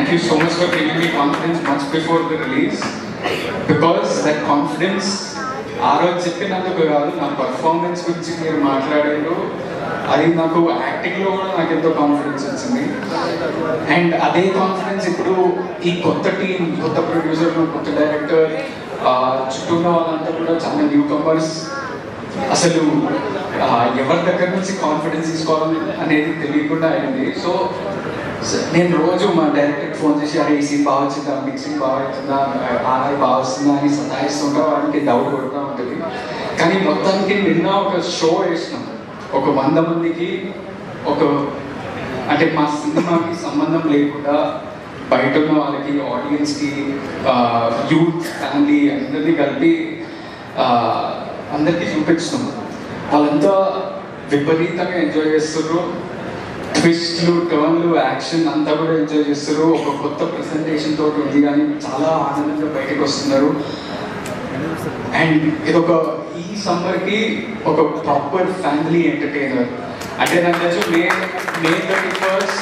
Thank you so much for giving me confidence much before the release. Because that confidence ఆ రోజు చెప్పినందుకు కాదు నా పర్ఫార్మెన్స్ గురించి మీరు మాట్లాడారు అది నాకు యాక్టింగ్లో కూడా నాకు ఎంతో కాన్ఫిడెన్స్ వచ్చింది అండ్ అదే కాన్ఫిడెన్స్ ఇప్పుడు ఈ కొత్త టీం కొత్త ప్రొడ్యూసర్ కొత్త డైరెక్టర్ చుట్టూ ఉన్న వాళ్ళంతా కూడా చాలా న్యూ కమర్స్ అసలు ఆ, ఎవరి దగ్గర నుంచి కాన్ఫిడెన్స్ తీసుకోవాలి అనేది తెలియకుండా అయింది సో నేను రోజు మా డైరెక్టర్ ఫోన్ చేసి అరే ఈ సీన్ బాగా వచ్చిందా మిక్సింగ్ బాగా వచ్చిందా ఆర్ఐ బాగా వస్తుందా అని సతాయిస్తుంటా వాడికి డౌట్ కొడుతూ ఉంటుంది కానీ మొత్తానికి నిన్న ఒక షో వేసినాం ఒక వంద మందికి ఒక అంటే మా సినిమాకి సంబంధం లేకుండా బయట ఉన్న వాళ్ళకి ఆడియన్స్కి యూత్ ఫ్యామిలీ అందరినీ కలిపి ఆ, అందరికీ చూపించినాం వాళ్ళంతా విపరీతంగా ఎంజాయ్ చేస్తున్నారు ట్విస్ట్లు టర్న్లు యాక్షన్ అంతా కూడా ఎంజాయ్ చేస్తారు ఒక కొత్త ప్రెసెంటేషన్ తోటి ఉంది కానీ చాలా ఆనందంగా బయటకు వస్తున్నారు అండ్ ఇదొక ఈ సమ్మర్కి ఒక ప్రాపర్ ఫ్యామిలీ ఎంటర్టైనర్ అంటే నాకు తెలుసు May May thirty first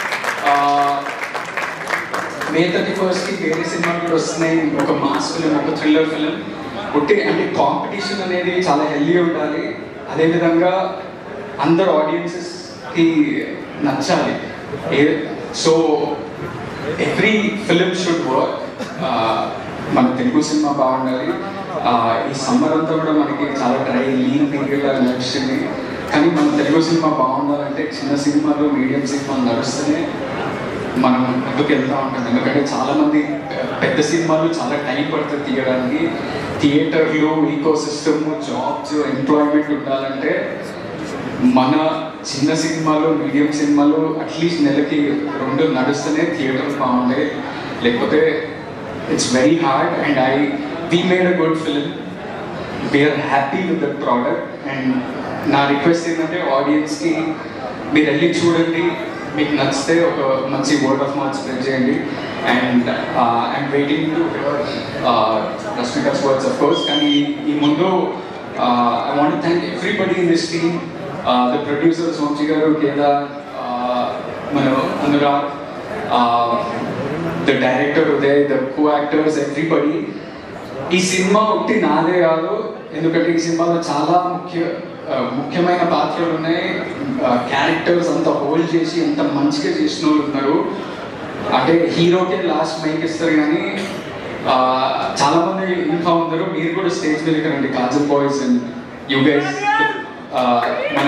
May thirty ఫస్ట్కి వేరే సినిమాలు కూడా వస్తున్నాయి ఒక మాస్ ఫిలిం ఒక థ్రిల్లర్ ఫిలిం ఒకటి అంటే కాంపిటీషన్ అనేది చాలా హెల్దీ ఉండాలి అదేవిధంగా అందరు ఆడియన్సెస్కి నచ్చాలి uh so every film should work మన తెలుగు సినిమా బాగుండాలి ఆ, ఈ సమ్మర్ అంతా కూడా మనకి చాలా డ్రై లీన్ పీరియడ్ లాగా నడుస్తుంది కానీ మన తెలుగు సినిమా బాగుండాలంటే చిన్న సినిమాలు మీడియం సినిమాలు నడుస్తూనే మనం ముందుకు వెళ్తూ ఉంటాం ఎందుకంటే చాలా మంది పెద్ద సినిమాలు చాలా టైం పడుతుంది తీయడానికి థియేటర్లు ఈకో సిస్టమ్ జాబ్స్ ఎంప్లాయ్మెంట్ ఉండాలంటే మన చిన్న సినిమాలు మీడియం సినిమాలు అట్లీస్ట్ నెలకి రెండు నడుస్తూనే థియేటర్ బాగుండే లేకపోతే it's very hard and I we made a good film we're happy with that product and నా రిక్వెస్ట్ ఏంటంటే ఆడియన్స్కి మీరు వెళ్ళి చూడండి మీకు నచ్చితే ఒక మంచి వర్డ్ ఆఫ్ మౌత్ స్ప్రెడ్ చేయండి and I'm waiting to Rashmika's words of course కానీ ఈ ముందు I want thank everybody in this team the producers Vamsi garu Kedar మన Anurag the director Uday the co actors everybody ఈ సినిమా ఒకటి నాదే కాదు ఎందుకంటే ఈ సినిమాలో చాలా ముఖ్య ఆ, ముఖ్యమైన పాత్రలు ఉన్నాయి క్యారెక్టర్స్ అంత హోల్డ్ చేసి ఎంత మంచిగా చేసిన వాళ్ళు ఉన్నారు అంటే హీరోకే లాస్ట్ మైక్ ఇస్తారు కానీ ఆ, చాలా మంది ఇంకా ఉన్నారు మీరు కూడా స్టేజ్ మీదకి రండి Kajal boys and you guys మన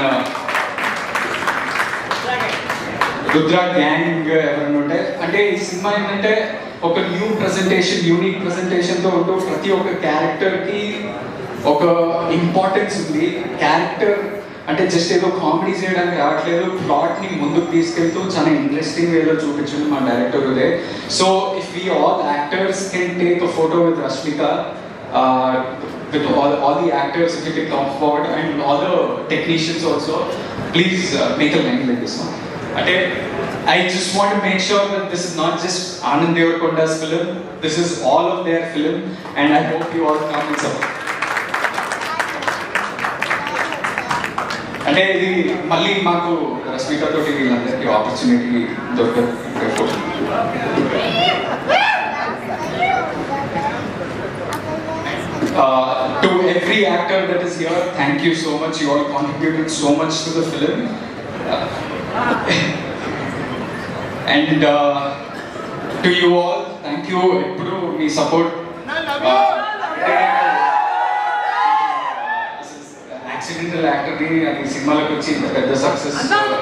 రుద్ర గ్యాంగ్ ఎవరైనా ఉంటే అంటే ఈ సినిమా ఏంటంటే ఒక న్యూ ప్రెజెంటేషన్ యూనిక్ ప్రెజెంటేషన్ తో ఉంటూ ప్రతి ఒక్క క్యారెక్టర్ కి ఒక ఇంపార్టెన్స్ ఉంది క్యారెక్టర్ అంటే జస్ట్ ఏదో కామెడీ చేయడానికి రావట్లేదు ప్లాట్ ని ముందుకు తీసుకెళ్తూ చాలా ఇంట్రెస్టింగ్ వేలో చూపించింది మా director Uday so if we all actors can take a photo with Rashmika with all, all the actors if you can come forward and all the technicians also please uh, make a line like this one అంటే I just want to make sure that this is not just Anand Devarkonda's film this is all of their film and I hope you all come and support అంటే ఇది మళ్ళీ మాకు రష్మిక తోటి వీళ్ళందరికీ opportunity దొరకదు Uh, to every actor that is here, thank you so much. You all contributed so much to the film. Uh, and uh, to you all, thank you. ఎప్పుడు మీ support accidental యాక్టర్ని అది సినిమాలకు వచ్చి ఇంత పెద్ద సక్సెస్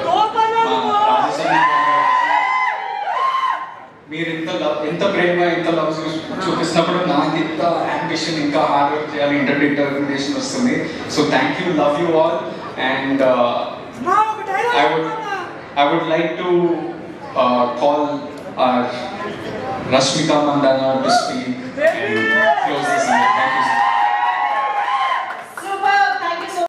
మీరు ఎంత love ఎంత ప్రేమ ఎంత లవ్ చూపిస్తున్నప్పుడు నాకు ఇంత అంబిషన్ ఇంకా హార్డ్ వర్క్ చేయాలి ఇంటర్ ఇంటర్ప్రిటేషన్ వస్తుంది so thank you love you all and I would I would like to call Rashmika Mandana to speak and close this